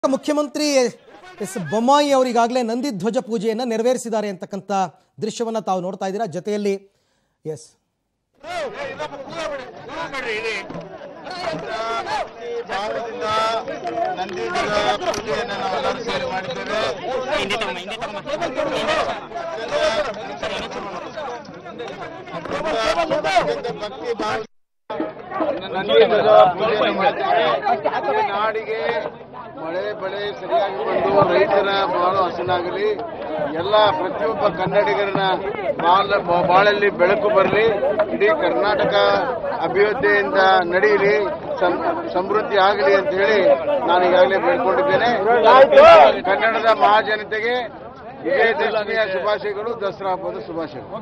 ಮುಖ್ಯಮಂತ್ರಿ ಎಸ್ ಬೊಮ್ಮಾಯಿ ಅವರು ಈಗಾಗಲೇ ನಂದಿ ಧ್ವಜ ಪೂಜೆಯನ್ನು ನೆರವೇರಿಸಿದ್ದಾರೆ ಅಂತಕ್ಕಂಥ ದೃಶ್ಯವನ್ನು ತಾವು ನೋಡ್ತಾ ಇದ್ದೀರಾ ಜೊತೆಯಲ್ಲಿ ಎಸ್ ಭಾವದಿಂದ ನಂದಿ ಪೂಜೆಯನ್ನು ನಾವೆಲ್ಲರೂ ಸೇರಿ ಮಾಡಿದ್ದೇವೆ ಭಕ್ತಿ ಭಾವ ನಂದಿ ಧ್ವಜ ಪೂಜೆಯನ್ನು ಮಾಡಿದ್ದೇವೆ ಈ ನಾಡಿಗೆ ಮಳೆ ಬೆಳೆ ಸರಿಯಾಗಿ ಬಂದು ರೈತರ ಬಾಳು ಹಸನಾಗಲಿ ಎಲ್ಲ ಪ್ರತಿಯೊಬ್ಬ ಕನ್ನಡಿಗರನ್ನ ಬಾಳ ಬಾಳಲ್ಲಿ ಬೆಳಕು ಬರಲಿ ಇಡೀ ಕರ್ನಾಟಕ ಅಭಿವೃದ್ಧಿಯಿಂದ ನಡೆಯಲಿ ಸಂ- ಸಮೃದ್ಧಿ ಆಗಲಿ ಅಂತ ಹೇಳಿ ನಾನು ಈಗಾಗಲೇ ಬೇಡ್ಕೊಂಡಿದ್ದೇನೆ ಕನ್ನಡದ ಮಹಾಜನತೆಗೆ ವಿಜಯದಶಮಿಯ ಶುಭಾಶಯಗಳು ದಸರಾ ಹಬ್ಬದ ಶುಭಾಶಯಗಳು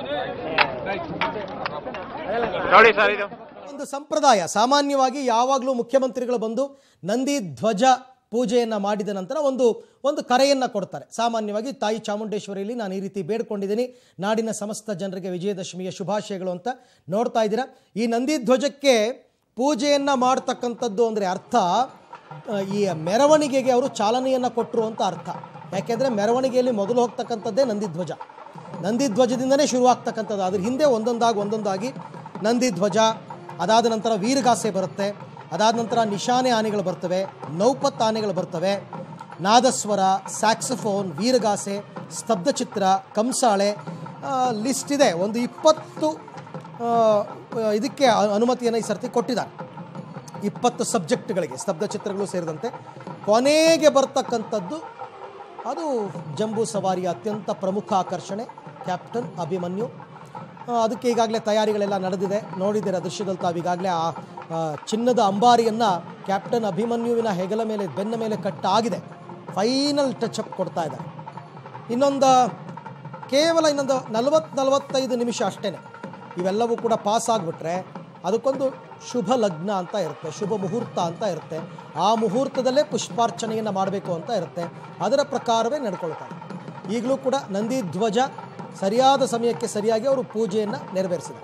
ನೋಡಿ ಸರ್ ಇದು ಒಂದು ಸಂಪ್ರದಾಯ ಸಾಮಾನ್ಯವಾಗಿ ಯಾವಾಗಲೂ ಮುಖ್ಯಮಂತ್ರಿಗಳು ಬಂದು ನಂದಿ ಧ್ವಜ ಪೂಜೆಯನ್ನು ಮಾಡಿದ ನಂತರ ಒಂದು ಒಂದು ಕರೆಯನ್ನು ಕೊಡ್ತಾರೆ ಸಾಮಾನ್ಯವಾಗಿ ತಾಯಿ ಚಾಮುಂಡೇಶ್ವರಿಯಲ್ಲಿ ನಾನು ಈ ರೀತಿ ಬೇಡ್ಕೊಂಡಿದ್ದೀನಿ ನಾಡಿನ ಸಮಸ್ತ ಜನರಿಗೆ ವಿಜಯದಶಮಿಯ ಶುಭಾಶಯಗಳು ಅಂತ ನೋಡ್ತಾ ಇದ್ದೀರಾ ಈ ನಂದಿ ಧ್ವಜಕ್ಕೆ ಪೂಜೆಯನ್ನು ಮಾಡ್ತಕ್ಕಂಥದ್ದು ಅಂದರೆ ಅರ್ಥ ಆ, ಈ ಮೆರವಣಿಗೆಗೆ ಅವರು ಚಾಲನೆಯನ್ನು ಕೊಟ್ಟರು ಅಂತ ಅರ್ಥ ಯಾಕೆಂದರೆ ಮೆರವಣಿಗೆಯಲ್ಲಿ ಮೊದಲು ಹೋಗ್ತಕ್ಕಂಥದ್ದೇ ನಂದಿ ಧ್ವಜ ನಂದಿ ಧ್ವಜದಿಂದನೇ ಶುರುವಾಗ್ತಕ್ಕಂಥದ್ದು ಅದ್ರ ಹಿಂದೆ ಒಂದೊಂದಾಗಿ ಒಂದೊಂದಾಗಿ ನಂದಿ ಧ್ವಜ ಅದಾದ ನಂತರ ವೀರಗಾಸೆ ಬರುತ್ತೆ ಅದಾದ ನಂತರ ನಿಶಾನೆ ಆನೆಗಳು ಬರ್ತವೆ ನೌಪತ್ ಆನೆಗಳು ಬರ್ತವೆ ನಾದಸ್ವರ ಸ್ಯಾಕ್ಸಫೋನ್ ವೀರಗಾಸೆ ಸ್ತಬ್ಧಚಿತ್ರ ಕಂಸಾಳೆ ಲಿಸ್ಟ್ ಇದೆ ಒಂದು ಇಪ್ಪತ್ತು ಆ, ಇದಕ್ಕೆ ಅ- ಅನುಮತಿಯನ್ನು ಈ ಸರ್ತಿ ಕೊಟ್ಟಿದ್ದಾರೆ ಇಪ್ಪತ್ತು ಸಬ್ಜೆಕ್ಟ್ಗಳಿಗೆ ಸ್ತಬ್ಧ ಚಿತ್ರಗಳು ಸೇರಿದಂತೆ ಕೊನೆಗೆ ಬರ್ತಕ್ಕಂಥದ್ದು ಅದು ಜಂಬೂ ಸವಾರಿಯ ಅತ್ಯಂತ ಪ್ರಮುಖ ಆಕರ್ಷಣೆ ಕ್ಯಾಪ್ಟನ್ ಅಭಿಮನ್ಯು ಆ, ಅದಕ್ಕೆ ಈಗಾಗಲೇ ತಯಾರಿಗಳೆಲ್ಲ ನಡೆದಿದೆ ನೋಡಿದ್ದೀರ ದೃಶ್ಯದಲ್ಲಿ ತಾವು ಈಗಾಗಲೇ ಆ ಆ, ಚಿನ್ನದ ಅಂಬಾರಿಯನ್ನು ಕ್ಯಾಪ್ಟನ್ ಅಭಿಮನ್ಯುವಿನ ಹೆಗಲ ಮೇಲೆ ಬೆನ್ನ ಮೇಲೆ ಕಟ್ಟಾಗಿದೆ ಫೈನಲ್ ಟಚ್ ಅಪ್ ಕೊಡ್ತಾ ಇದ್ದಾರೆ ಇನ್ನೊಂದು ಕೇವಲ ಇನ್ನೊಂದು ನಲವತ್ತು ನಲವತ್ತೈದು ನಿಮಿಷ ಅಷ್ಟೇ ಇವೆಲ್ಲವೂ ಕೂಡ ಪಾಸ್ ಆಗಿಬಿಟ್ರೆ ಅದಕ್ಕೊಂದು ಶುಭ ಲಗ್ನ ಅಂತ ಇರುತ್ತೆ ಶುಭ ಮುಹೂರ್ತ ಅಂತ ಇರುತ್ತೆ ಆ ಮುಹೂರ್ತದಲ್ಲೇ ಪುಷ್ಪಾರ್ಚನೆಯನ್ನು ಮಾಡಬೇಕು ಅಂತ ಇರುತ್ತೆ ಅದರ ಪ್ರಕಾರವೇ ನಡ್ಕೊಳ್ತಾರೆ ಈಗಲೂ ಕೂಡ ನಂದಿ ಧ್ವಜ ಸರಿಯಾದ ಸಮಯಕ್ಕೆ ಸರಿಯಾಗಿ ಅವರು ಪೂಜೆಯನ್ನು ನೆರವೇರಿಸಿದ್ದಾರೆ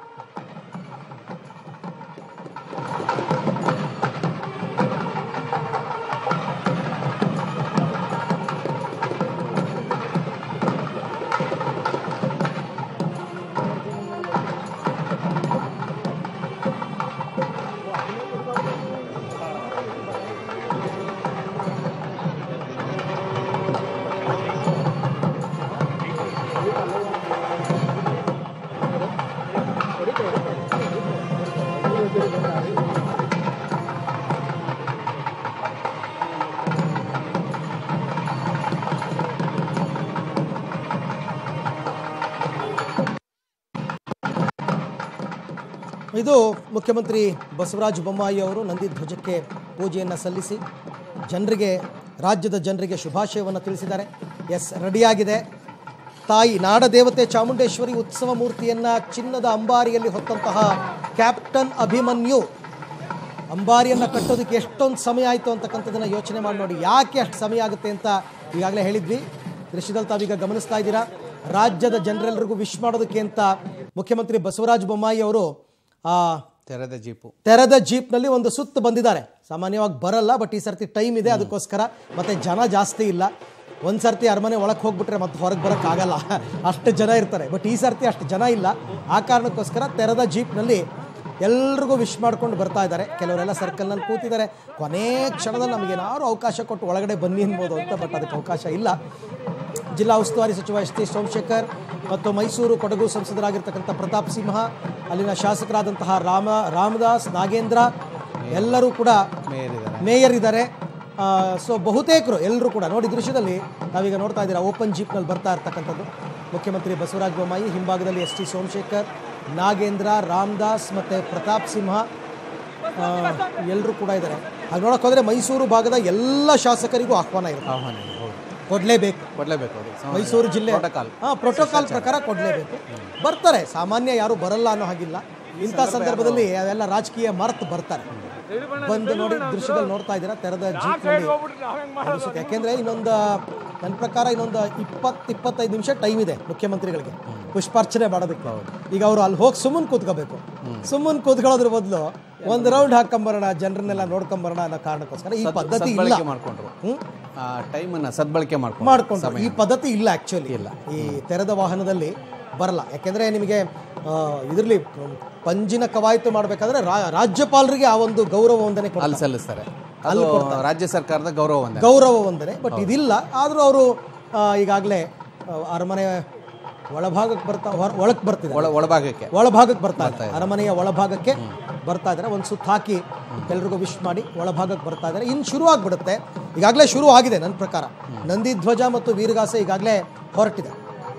ಇದು ಮುಖ್ಯಮಂತ್ರಿ ಬಸವರಾಜ ಬೊಮ್ಮಾಯಿ ಅವರು ನಂದಿ ಧ್ವಜಕ್ಕೆ ಪೂಜೆಯನ್ನು ಸಲ್ಲಿಸಿ ಜನರಿಗೆ ರಾಜ್ಯದ ಜನರಿಗೆ ಶುಭಾಶಯವನ್ನು ತಿಳಿಸಿದ್ದಾರೆ ಎಸ್ ರೆಡಿಯಾಗಿದೆ ತಾಯಿ ನಾಡದೇವತೆ ಚಾಮುಂಡೇಶ್ವರಿ ಉತ್ಸವ ಮೂರ್ತಿಯನ್ನು ಚಿನ್ನದ ಅಂಬಾರಿಯಲ್ಲಿ ಹೊತ್ತಂತಹ ಕ್ಯಾಪ್ಟನ್ ಅಭಿಮನ್ಯು ಅಂಬಾರಿಯನ್ನು ಕಟ್ಟೋದಕ್ಕೆ ಎಷ್ಟೊಂದು ಸಮಯ ಆಯಿತು ಅಂತಕ್ಕಂಥದ್ದನ್ನು ಯೋಚನೆ ಮಾಡಿ ನೋಡಿ ಯಾಕೆ ಅಷ್ಟು ಸಮಯ ಆಗುತ್ತೆ ಅಂತ ಈಗಾಗಲೇ ಹೇಳಿದ್ವಿ ದೃಶ್ಯದಲ್ಲಿ ತಾವೀಗ ಗಮನಿಸ್ತಾ ಇದ್ದೀರಾ ರಾಜ್ಯದ ಜನರೆಲ್ಲರಿಗೂ ವಿಶ್ ಮಾಡೋದಕ್ಕೆ ಅಂತ ಮುಖ್ಯಮಂತ್ರಿ ಬಸವರಾಜ ಬೊಮ್ಮಾಯಿ ಅವರು ಆ ತೆರೆದ ಜೀಪು ತೆರೆದ ಜೀಪ್ನಲ್ಲಿ ಒಂದು ಸುತ್ತು ಬಂದಿದ್ದಾರೆ ಸಾಮಾನ್ಯವಾಗಿ ಬರಲ್ಲ ಬಟ್ ಈ ಸರ್ತಿ ಟೈಮ್ ಇದೆ ಅದಕ್ಕೋಸ್ಕರ ಮತ್ತೆ ಜನ ಜಾಸ್ತಿ ಇಲ್ಲ ಒಂದು ಸರ್ತಿ ಅರಮನೆ ಒಳಗೆ ಹೋಗ್ಬಿಟ್ರೆ ಮತ್ತೆ ಹೊರಗೆ ಬರೋಕ್ಕಾಗಲ್ಲ ಅಷ್ಟು ಜನ ಇರ್ತಾರೆ ಬಟ್ ಈ ಸರ್ತಿ ಅಷ್ಟು ಜನ ಇಲ್ಲ ಆ ಕಾರಣಕ್ಕೋಸ್ಕರ ತೆರೆದ ಜೀಪ್ನಲ್ಲಿ ಎಲ್ರಿಗೂ ವಿಶ್ ಮಾಡ್ಕೊಂಡು ಬರ್ತಾ ಇದ್ದಾರೆ ಕೆಲವರೆಲ್ಲ ಸರ್ಕಲ್ನಲ್ಲಿ ಕೂತಿದ್ದಾರೆ ಕೊನೇ ಕ್ಷಣದಲ್ಲಿ ನಮಗೇನಾದ್ರು ಅವಕಾಶ ಕೊಟ್ಟು ಒಳಗಡೆ ಬನ್ನಿ ಅನ್ಬೋದು ಅಂತ ಬಟ್ ಅದಕ್ಕೆ ಅವಕಾಶ ಇಲ್ಲ ಜಿಲ್ಲಾ ಉಸ್ತುವಾರಿ ಸಚಿವ ಎಸ್ ಟಿ ಸೋಮಶೇಖರ್ ಮತ್ತು ಮೈಸೂರು ಕೊಡಗು ಸಂಸದರಾಗಿರ್ತಕ್ಕಂಥ ಪ್ರತಾಪ್ ಸಿಂಹ ಅಲ್ಲಿನ ಶಾಸಕರಾದಂತಹ ರಾಮ ರಾಮದಾಸ್ ನಾಗೇಂದ್ರ ಎಲ್ಲರೂ ಕೂಡ ಮೇಯರ್ ಇದ್ದಾರೆ ಸೊ ಬಹುತೇಕರು ಎಲ್ಲರೂ ಕೂಡ ನೋಡಿ ದೃಶ್ಯದಲ್ಲಿ ನಾವೀಗ ನೋಡ್ತಾ ಇದ್ದೀರಾ ಓಪನ್ ಜೀಪ್ನಲ್ಲಿ ಬರ್ತಾ ಇರ್ತಕ್ಕಂಥದ್ದು ಮುಖ್ಯಮಂತ್ರಿ ಬಸವರಾಜ ಬೊಮ್ಮಾಯಿ ಹಿಂಭಾಗದಲ್ಲಿ ಎಸ್ ಟಿ ಸೋಮಶೇಖರ್ ನಾಗೇಂದ್ರ ರಾಮದಾಸ್ ಮತ್ತು ಪ್ರತಾಪ್ ಸಿಂಹ ಎಲ್ಲರೂ ಕೂಡ ಇದ್ದಾರೆ ಹಾಗೆ ನೋಡೋಕೆ ಹೋದರೆ ಮೈಸೂರು ಭಾಗದ ಎಲ್ಲ ಶಾಸಕರಿಗೂ ಆಹ್ವಾನ ಇರುತ್ತೆ ಆಹ್ವಾನ ಹೌದು ಕೊಡಲೇಬೇಕು ಕೊಡಲೇಬೇಕು ಅದು ಸ- ಮೈಸೂರು ಜಿಲ್ಲೆ Protocol. ಹಾಂ ಪ್ರೋಟೋಕಾಲ್ ಪ್ರಕಾರ ಕೊಡಲೇಬೇಕು ಬರ್ತಾರೆ ಸಾಮಾನ್ಯ ಯಾರು ಬರಲ್ಲ ಅನ್ನೋ ಹಾಗಿಲ್ಲ ಇಂಥ ಸಂದರ್ಭದಲ್ಲಿ ಅವೆಲ್ಲ ರಾಜಕೀಯ ಮರೆತು ಬರ್ತಾರೆ ಬಂದು ನೋಡಿ ದೃಶ್ಯದಲ್ಲಿ ನೋಡ್ತಾ ಇದ್ದೀರಾ ತೆರೆದ ಜೀಪ್ನಲ್ಲಿ ಅನಿಸುತ್ತೆ ಯಾಕೆಂದ್ರೆ ಇನ್ನೊಂದು ನನ್ನ ಪ್ರಕಾರ ಇನ್ನೊಂದು ಇಪ್ಪತ್ತು ಇಪ್ಪತ್ತೈದು ನಿಮಿಷ ಟೈಮ್ ಇದೆ ಮುಖ್ಯಮಂತ್ರಿಗಳಿಗೆ ಪುಷ್ಪಾರ್ಚನೆ ಮಾಡೋದಕ್ಕೆ ಈಗ ಅವರು ಅಲ್ಲಿ ಹೋಗಿ ಸುಮ್ಮನೆ ಕೂತ್ಕೋಬೇಕು ಸುಮ್ಮನೆ ಕೂತ್ಕೊಳ್ಳೋದ್ರ ಬದಲು ಒಂದು ರೌಂಡ್ ಹಾಕೊಂಬರೋಣ ಜನರನ್ನೆಲ್ಲ ನೋಡ್ಕೊಂಬರೋಣ ಅನ್ನೋ ಕಾರಣಕ್ಕೋಸ್ಕರ ಈ ಪದ್ಧತಿ ಇಲ್ಲ ಸದ್ಬಳಕೆ ಮಾಡ್ಕೊಂಡ್ರು ಆ ಟೈಮನ್ನ ಸದ್ಬಳಕೆ ಮಾಡ್ಕೊಂಡು ಮಾಡ್ಕೊಂಡ್ರು ಈ ಪದ್ಧತಿ ಇಲ್ಲ ಆಕ್ಚುಲಿ ಇಲ್ಲ ಈ ತೆರೆದ ವಾಹನದಲ್ಲಿ ಬರಲ್ಲ ಯಾಕೆಂದ್ರೆ ನಿಮಗೆ ಇದರಲ್ಲಿ ಪಂಜಿನ ಕವಾಯತು ಮಾಡಬೇಕಾದ್ರೆ ರಾಜ್ಯಪಾಲರಿಗೆ ಆ ಒಂದು ಗೌರವ ವಂದನೆ ಕೊಡ್ತಾರೆ. ಅಲ್ಲಿ ಸಲ್ಲಿಸ್ತಾರೆ ಅದು ರಾಜ್ಯ ಸರ್ಕಾರದ ಗೌರವ ಒಂದೇ ಗೌರವ ವಂದನೆ ಬಟ್ ಇದಿಲ್ಲ ಆದರೂ ಅವರು ಈಗಾಗಲೇ ಅರಮನೆ ಒಳಭಾಗಕ್ಕೆ ಬರ್ತಾ ಒಳಕ್ಕೆ ಬರ್ತಿದೆ ಒಳ ಒಳಭಾಗಕ್ಕೆ ಒಳಭಾಗಕ್ಕೆ ಬರ್ತಾ ಇದ್ದಾರೆ ಅರಮನೆಯ ಒಳಭಾಗಕ್ಕೆ ಬರ್ತಾ ಇದ್ದಾರೆ ಒಂದು ಸುತ್ತ ಹಾಕಿ ಎಲ್ರಿಗೂ ವಿಶ್ ಮಾಡಿ ಒಳಭಾಗಕ್ಕೆ ಬರ್ತಾ ಇದ್ದಾರೆ ಇನ್ನು ಶುರು ಆಗ್ಬಿಡುತ್ತೆ ಈಗಾಗಲೇ ಶುರು ಆಗಿದೆ ನನ್ನ ಪ್ರಕಾರ ನಂದಿ ಧ್ವಜ ಮತ್ತು ವೀರಗಾಸೆ ಈಗಾಗಲೇ ಹೊರಟಿದೆ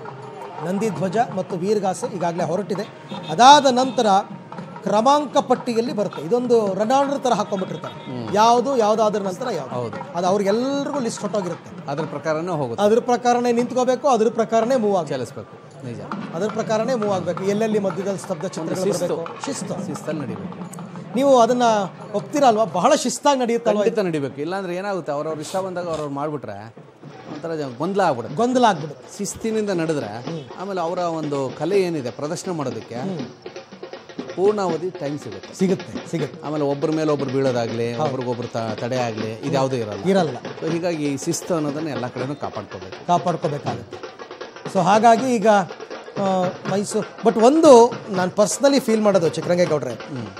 ನಂದಿ ಧ್ವಜ ಮತ್ತು ವೀರಗಾಸೆ ಈಗಾಗಲೇ ಹೊರಟಿದೆ ಅದಾದ ನಂತರ ಕ್ರಮಾಂಕ ಪಟ್ಟಿಯಲ್ಲಿ ಬರುತ್ತೆ ಇದೊಂದು ರನಾಲ್ಡರ್ ಥರ ಹಾಕೊಂಡ್ಬಿಟ್ಟಿರ್ತಾರೆ ಯಾವುದು ಯಾವುದಾದ್ರ ನಂತರ ಯಾವುದು ಹೌದು. ಅದು ಅವ್ರಿಗೆಲ್ಲರಿಗೂ ಲಿಸ್ಟ್ ಹೊಟ್ಟೋಗಿರುತ್ತೆ ಅದ್ರ ಪ್ರಕಾರನೇ ಹೋಗುತ್ತೆ ಅದ್ರ ಪ್ರಕಾರನೇ ನಿಂತ್ಕೋಬೇಕು ಅದ್ರ ಪ್ರಕಾರನೇ ಮೂವ್ ಆಗಬೇಕು ಚಲಿಸ್ಬೇಕು ನಿಜ ಅದ್ರ ಪ್ರಕಾರನೇ ಮೂವ್ ಆಗಬೇಕು ಎಲ್ಲೆಲ್ಲಿ ಮಧ್ಯದಲ್ಲಿ ಸ್ತಬ್ಧ ಚಿತ್ರಗಳು ಬರಬೇಕು ಶಿಸ್ತು ಶಿಸ್ತಲ್ಲಿ ನಡಿಬೇಕು ನೀವು ಅದನ್ನ ಒಪ್ತಿರಲ್ವಾ ಬಹಳ ಶಿಸ್ತಾಗಿ ನಡೆಯುತ್ತಲ್ವಾ ಖಂಡಿತ ನಡಿಬೇಕು ಇಲ್ಲಾಂದ್ರೆ ಏನಾಗುತ್ತೆ ಅವ್ರವ್ರ ಇಷ್ಟ ಬಂದಾಗ ಅವ್ರವ್ರು ಮಾಡ್ಬಿಟ್ರೆ ಒಂಥರ ಜ- ಗೊಂದಲ ಆಗ್ಬಿಡುತ್ತೆ ಗೊಂದಲ ಆಗ್ಬಿಡುತ್ತೆ ಶಿಸ್ತಿನಿಂದ ನಡೆದ್ರೆ ಆಮೇಲೆ ಅವರ ಒಂದು ಕಲೆ ಏನಿದೆ ಪ್ರದರ್ಶನ ಮಾಡೋದಕ್ಕೆ ಪೂರ್ಣಾವಧಿ ಟೈಮ್ ಸಿಗುತ್ತೆ ಸಿಗುತ್ತೆ ಸಿಗುತ್ತೆ ಆಮೇಲೆ ಒಬ್ಬರ ಮೇಲೆ ಒಬ್ರು ಬೀಳೋದಾಗ್ಲಿ ಒಬ್ರಿಗೊಬ್ರು ತ ತಡೆ ಆಗಲಿ ಇದ್ಯಾವುದೂ ಇರಲ್ಲ ಇರಲ್ಲ ಸೊ ಹೀಗಾಗಿ ಈ ಶಿಸ್ತು ಅನ್ನೋದನ್ನ ಎಲ್ಲ ಕಡೆನೂ ಕಾಪಾಡ್ಕೋಬೇಕು ಕಾಪಾಡ್ಕೋಬೇಕಾಗುತ್ತೆ ಸೊ ಹಾಗಾಗಿ ಈಗ ಆ, ಮೈಸೂರು ಬಟ್ ಒಂದು ನಾನು ಪರ್ಸ್ನಲಿ ಫೀಲ್ ಮಾಡೋದು ಚಿಕ್ಕರಂಗೇಗೌಡ್ರೆ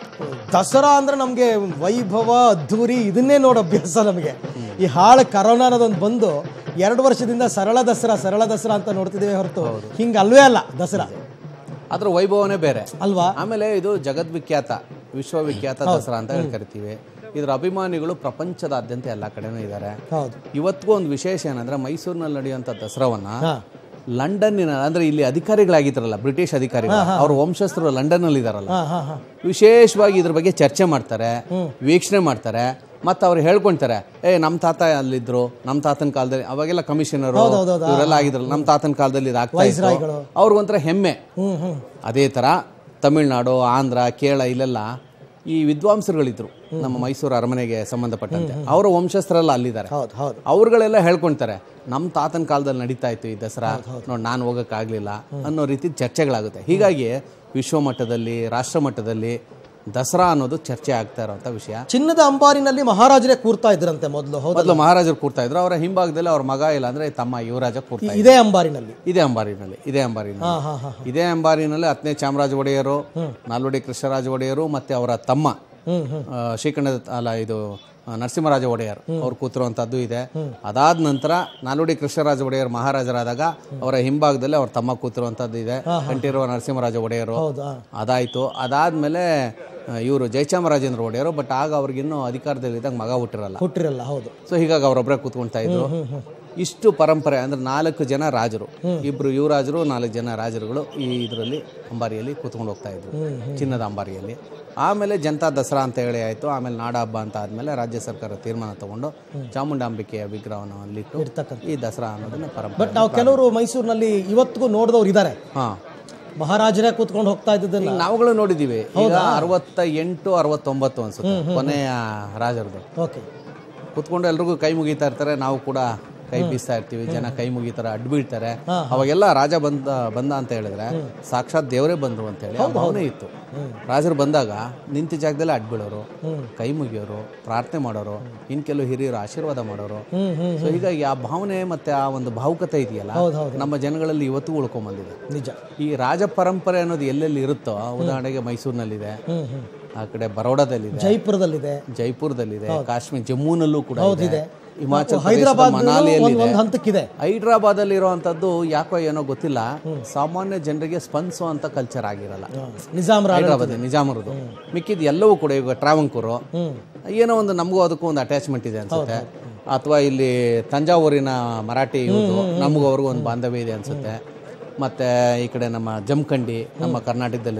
ದಸರಾ ಅಂದ್ರೆ ನಮಗೆ ವೈಭವ ಅದ್ಧೂರಿ ಇದನ್ನೇ ನೋಡೋ ಅಭ್ಯಾಸ ನಮಗೆ ಈ ಹಾಳು ಕರೋನಾ ಅನ್ನೋದೊಂದು ಬಂದು ಎರಡು ವರ್ಷದಿಂದ ಸರಳ ದಸರಾ ಸರಳ ದಸರಾ ಅಂತ ನೋಡ್ತಿದ್ದೀವಿ ಹೊರತು ಹಿಂಗೆ ಅಲ್ವೇ ಅಲ್ಲ ದಸರಾ ಅದ್ರ ವೈಭವನೇ ಬೇರೆ ಅಲ್ವಾ ಆಮೇಲೆ ಇದು ಜಗದ್ವಿಖ್ಯಾತ ವಿಶ್ವವಿಖ್ಯಾತ ದಸರಾ ಅಂತ ಹೇಳಿ ಕರಿತೀವಿ ಇದರ ಅಭಿಮಾನಿಗಳು ಪ್ರಪಂಚದಾದ್ಯಂತ ಎಲ್ಲ ಕಡೆನೂ ಇದ್ದಾರೆ ಹೌದು ಇವತ್ತಿಗೂ ಒಂದು ವಿಶೇಷ ಏನಂದ್ರೆ ಮೈಸೂರಿನಲ್ಲಿ ನಡೆಯುವಂಥ ದಸರಾವನ್ನ ಹಾ ಲಂಡನ್ನಿನ ಅಂದ್ರೆ ಇಲ್ಲಿ ಅಧಿಕಾರಿಗಳಾಗಿದ್ದಾರಲ್ಲ ಬ್ರಿಟಿಷ್ ಅಧಿಕಾರಿಗಳು ಅವ್ರ ವಂಶಸ್ಥರು ಲಂಡನ್ ಅಲ್ಲಿ ಇದಾರಲ್ಲ ಹಾ ಹಾ ಹಾ ವಿಶೇಷವಾಗಿ ಇದ್ರ ಬಗ್ಗೆ ಚರ್ಚೆ ಮಾಡ್ತಾರೆ ವೀಕ್ಷಣೆ ಮಾಡ್ತಾರೆ ಮತ್ತೆ ಅವ್ರು ಹೇಳ್ಕೊಂತಾರೆ ಏ ನಮ್ಮ ತಾತ ಅಲ್ಲಿದ್ರು ನಮ್ಮ ತಾತನ ಕಾಲದಲ್ಲಿ ಅವಾಗೆಲ್ಲ ಕಮಿಷನರು ಇವರೆಲ್ಲ ಆಗಿದ್ರಲ್ಲ ನಮ್ಮ ತಾತನ ಕಾಲದಲ್ಲಿ ಇದು ಆಗ್ತಾ ಇತ್ತು ಅವ್ರಿಗೊಂಥರ ಹೆಮ್ಮೆ ಹ್ಮ್ ಹ್ಮ್ ಅದೇ ಥರ ತಮಿಳ್ನಾಡು ಆಂಧ್ರ ಕೇರಳ ಇಲ್ಲೆಲ್ಲ ಈ ವಿದ್ವಾಂಸರುಗಳಿದ್ರು ನಮ್ಮ ಮೈಸೂರು ಅರಮನೆಗೆ ಸಂಬಂಧಪಟ್ಟಂತೆ ಅವರ ವಂಶಸ್ಥರೆಲ್ಲ ಅಲ್ಲಿದ್ದಾರೆ ಹೌದು ಹೌದು ಅವ್ರುಗಳೆಲ್ಲ ಹೇಳ್ಕೊಂತಾರೆ ನಮ್ಮ ತಾತನ ಕಾಲದಲ್ಲಿ ನಡೀತಾ ಇತ್ತು ಈ ದಸರಾ ನೋಡಿ ನಾನು ಹೋಗೋಕ್ಕಾಗಲಿಲ್ಲ ಅನ್ನೋ ರೀತಿ ಚರ್ಚೆಗಳಾಗುತ್ತೆ ಹೀಗಾಗಿ ವಿಶ್ವ ಮಟ್ಟದಲ್ಲಿ ರಾಷ್ಟ್ರ ಮಟ್ಟದಲ್ಲಿ ದಸರಾ ಅನ್ನೋದು ಚರ್ಚೆ ಆಗ್ತಾ ಇರೋಂಥ ವಿಷಯ ಚಿನ್ನದ ಅಂಬಾರಿನಲ್ಲಿ ಮಹಾರಾಜರೇ ಕೂರ್ತಾ ಇದ್ರಂತೆ ಮೊದಲು ಹೌದು ಮೊದಲು ಮಹಾರಾಜರು ಕೂರ್ತಾ ಇದ್ರು ಅವರ ಹಿಂಭಾಗದಲ್ಲಿ ಅವ್ರ ಮಗ ಇಲ್ಲ ಅಂದ್ರೆ ತಮ್ಮ ಯುವರಾಜ ಕೂರ್ತಾ ಇದ್ರು ಇದೇ ಅಂಬಾರಿನಲ್ಲಿ ಇದೇ ಅಂಬಾರಿನಲ್ಲಿ ಇದೇ ಅಂಬಾರಿನಲ್ಲಿ ಹಾ ಹಾ ಹಾ ಇದೇ ಅಂಬಾರಿನಲ್ಲಿ ಹತ್ತನೇ ಚಾಮರಾಜ ಒಡೆಯರು ನಾಲ್ವಡಿ ಕೃಷ್ಣರಾಜ ಒಡೆಯರು ಮತ್ತೆ ಅವರ ತಮ್ಮ ಹ್ಮ್ ಹ್ಮ್ ಆ, ಶ್ರೀಕಂಠ ಅಲ್ಲ ಇದು ಆ, ನರಸಿಂಹರಾಜ ಒಡೆಯರ್ ಅವ್ರು ಕೂತಿರುವಂತದ್ದು ಇದೆ ಅದಾದ ನಂತರ ನಾಲ್ವಡಿ ಕೃಷ್ಣರಾಜ ಒಡೆಯರ್ ಮಹಾರಾಜರಾದಾಗ ಅವರ ಹಿಂಭಾಗದಲ್ಲಿ ಅವ್ರ ತಮ್ಮ ಕೂತಿರುವಂತದ್ದು ಇದೆ ಕಂಠೀರವ ನರಸಿಂಹರಾಜ ಒಡೆಯರು ಹೌದಾ ಅದಾಯ್ತು ಅದಾದ್ಮೇಲೆ ಇವರು ಜಯಚಾಮರಾಜೇಂದ್ರ ಒಡೆಯರು ಬಟ್ ಆಗ ಅವ್ರಿಗಿನ್ನೂ ಅಧಿಕಾರದಲ್ಲಿದ್ದಾಗ ಮಗ ಹುಟ್ಟಿರಲ್ಲ ಹುಟ್ಟಿರಲ್ಲ ಹೌದು ಸೊ ಹೀಗಾಗಿ ಅವರೊಬ್ಬರೇ ಕೂತ್ಕೊಳ್ತಾ ಇದ್ರು ಇಷ್ಟು ಪರಂಪರೆ ಅಂದ್ರೆ ನಾಲ್ಕು ಜನ ರಾಜರು ಇಬ್ರು ಯುವರಾಜರು ನಾಲ್ಕು ಜನ ರಾಜರುಗಳು ಈ ಇದರಲ್ಲಿ ಅಂಬಾರಿಯಲ್ಲಿ ಕೂತ್ಕೊಂಡು ಹೋಗ್ತಾ ಇದ್ರು ಚಿನ್ನದ ಅಂಬಾರಿಯಲ್ಲಿ ಆಮೇಲೆ ಜನತಾ ದಸರಾ ಅಂತ ಹೇಳಿ ಆಯ್ತು ಆಮೇಲೆ ನಾಡ ಹಬ್ಬ ಅಂತ ಆದ್ಮೇಲೆ ರಾಜ್ಯ ಸರ್ಕಾರ ತೀರ್ಮಾನ ತಗೊಂಡು ಚಾಮುಂಡಾಂಬಿಕೆಯ ವಿಗ್ರಹವನ್ನು ಅಲ್ಲಿಟ್ಟು ಇರ್ತಕ್ಕಂಥ ಈ ದಸರಾ ಅನ್ನೋದನ್ನ ಪರಂಪರೆ ಬಟ್ ನಾವು ಕೆಲವರು ಮೈಸೂರಿನಲ್ಲಿ ಇವತ್ತಿಗೂ ನೋಡಿದವ್ರು ಇದ್ದಾರೆ ಹಾ ಮಹಾರಾಜರೇ ಕೂತ್ಕೊಂಡು ಹೋಗ್ತಾ ಇದ್ದದನ್ನ ನಾವುಗಳು ನೋಡಿದೀವಿ ಈಗ ಅರವತ್ತ ಎಂಟು ಅರವತ್ತೊಂಬತ್ತು ಅನ್ಸುತ್ತೆ ಕೊನೆಯ ರಾಜರದು ಓಕೆ ಕುತ್ಕೊಂಡು ಎಲ್ರಿಗೂ ಕೈ ಮುಗಿತಾ ಇರ್ತಾರೆ ನಾವು ಕೂಡ ಕೈ ಬೀಸ್ತಾ ಇರ್ತೀವಿ ಜನ ಕೈ ಮುಗಿತಾರೆ ಅಡ್ಡ ಬೀಳ್ತಾರೆ ಅವಾಗೆಲ್ಲ ರಾಜ ಬಂದ ಬಂದ ಅಂತ ಹೇಳಿದ್ರೆ ಸಾಕ್ಷಾತ್ ದೇವರೇ ಬಂದ್ರು ಅಂತ ಹೇಳಿ ಆ ಭಾವನೆ ಇತ್ತು ರಾಜರು ಬಂದಾಗ ನಿಂತ ಜಾಗದಲ್ಲೇ ಅಡ್ಡ ಬೀಳೋರು ಕೈ ಮುಗಿಯೋರು ಪ್ರಾರ್ಥನೆ ಮಾಡೋರು ಇನ್ ಕೆಲವು ಹಿರಿಯರು ಆಶೀರ್ವಾದ ಮಾಡೋರು ಹ್ಮ್ ಹ್ಮ್ ಸೊ ಹೀಗಾಗಿ ಆ ಭಾವನೆ ಮತ್ತೆ ಆ ಒಂದು ಭಾವುಕತೆ ಇದೆಯಲ್ಲ ಹೌದು ಹೌದು ನಮ್ಮ ಜನಗಳಲ್ಲಿ ಇವತ್ತು ಉಳ್ಕೊಂಡ್ ಬಂದಿದೆ ನಿಜ ಈ ರಾಜ ಪರಂಪರೆ ಅನ್ನೋದು ಎಲ್ಲೆಲ್ಲಿ ಇರುತ್ತೋ ಉದಾಹರಣೆಗೆ ಮೈಸೂರಿನಲ್ಲಿದೆ ಹ್ಮ್ ಹ್ಮ್ ಆ ಕಡೆ ಬರೋಡಾದಲ್ಲಿದೆ ಜೈಪುರದಲ್ಲಿದೆ ಜೈಪುರದಲ್ಲಿದೆ ಕಾಶ್ಮೀರ್ ಜಮ್ಮುನಲ್ಲೂ ಕೂಡ ಇದೆ ಇದೆ ಹಿಮಾಚಲ ಪ್ರದೇಶದ ಹೈದರಾಬಾದ್ ಮನಾಲಿಯಲ್ಲಿ ಒಂದು ಒಂದು ಹಂತಕ್ಕಿದೆ ಹೈದ್ರಾಬಾದ್ ಅಲ್ಲಿ ಇರುವಂತದ್ದು ಯಾಕೋ ಏನೋ ಗೊತ್ತಿಲ್ಲ ಸಾಮಾನ್ಯ ಜನರಿಗೆ ಸ್ಪಂದಿಸುವಂತ ಕಲ್ಚರ್ ಆಗಿರಲ್ಲ ನಿಜಾಮರ ಹೈದ್ರಾಬಾದ್ ನಿಜಾಮರದು ಮಿಕ್ಕಿದ ಎಲ್ಲವೂ ಕೂಡ ಈಗ ಟ್ರಾವಂಕೂರು ಹ್ಮ್ ಏನೋ ಒಂದು ನಮಗೂ ಅದಕ್ಕೂ ಒಂದು ಅಟ್ಯಾಚ್ಮೆಂಟ್ ಇದೆ ಅನ್ಸುತ್ತೆ ಅಥವಾ ಇಲ್ಲಿ ತಂಜಾವೂರಿನ ಮರಾಠಿ ಇವ್ರದ್ದು ನಮಗೂ ಅವ್ರಿಗೂ ಒಂದು ಬಾಂಧವ್ಯ ಇದೆ ಅನ್ಸುತ್ತೆ ಮತ್ತೆ ಈ ಕಡೆ ನಮ್ಮ ಜಮಖಂಡಿ ನಮ್ಮ ಕರ್ನಾಟಕದಲ್ಲಿ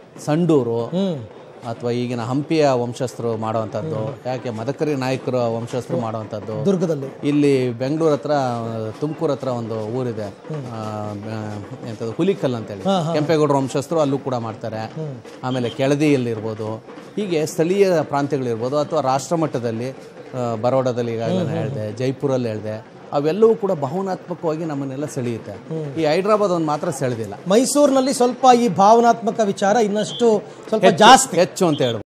ಸಂಡೂರು ಹ್ಮ್ ಅಥವಾ ಈಗಿನ ಹಂಪಿಯ ವಂಶಸ್ಥರು ಮಾಡುವಂಥದ್ದು ಯಾಕೆ ಮದಕರಿ ನಾಯಕರ ವಂಶಸ್ಥರು ಮಾಡುವಂಥದ್ದು ದುರ್ಗದಲ್ಲಿ ಇಲ್ಲಿ ಬೆಂಗಳೂರು ಹತ್ರ ತುಮಕೂರು ಹತ್ರ ಒಂದು ಊರಿದೆ ಆ, ಬ- ಎಂಥದ್ದು ಹುಲಿಕಲ್ ಅಂತೇಳಿ ಕೆಂಪೇಗೌಡರ ವಂಶಸ್ಥರು ಅಲ್ಲೂ ಕೂಡ ಮಾಡ್ತಾರೆ ಆಮೇಲೆ ಕೆಳದಿಯಲ್ಲಿ ಇರ್ಬೋದು ಹೀಗೆ ಸ್ಥಳೀಯ ಪ್ರಾಂತ್ಯಗಳಿರ್ಬೋದು ಅಥವಾ ರಾಷ್ಟ್ರ ಮಟ್ಟದಲ್ಲಿ ಆ, ಬರೋಡದಲ್ಲಿ ಈಗಾಗಲೇ ಹೇಳಿದೆ ಜೈಪುರಲ್ಲಿ ಹೇಳಿದೆ ಅವೆಲ್ಲವೂ ಕೂಡ ಭಾವನಾತ್ಮಕವಾಗಿ ನಮ್ಮನ್ನೆಲ್ಲ ಸೆಳೆಯುತ್ತೆ ಈ ಹೈದ್ರಾಬಾದ್ ಒಂದು ಮಾತ್ರ ಸೆಳೆದಿಲ್ಲ ಮೈಸೂರಿನಲ್ಲಿ ಸ್ವಲ್ಪ ಈ ಭಾವನಾತ್ಮಕ ವಿಚಾರ ಇನ್ನಷ್ಟು ಸ್ವಲ್ಪ ಜಾಸ್ತಿ ಹೆಚ್ಚು ಅಂತ ಹೇಳ್ಬೋದು